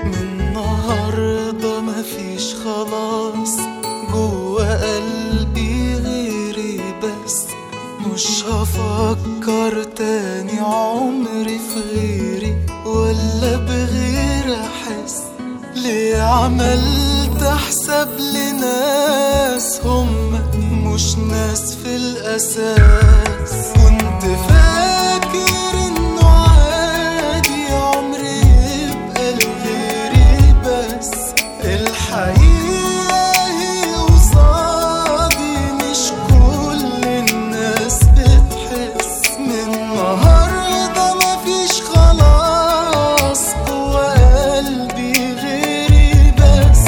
من النهاردة مفيش خلاص جوا قلبي غيري بس مش هفكر تاني عمري في غيري ولا بغير احس ليه عملت حساب لناس هم مش ناس في الاساس كنت فاكر انه عادي عمري يبقى لغيري بس الحقيقة هي قصادي مش كل الناس بتحس من النهاردة مفيش خلاص جوا قلبي غيري بس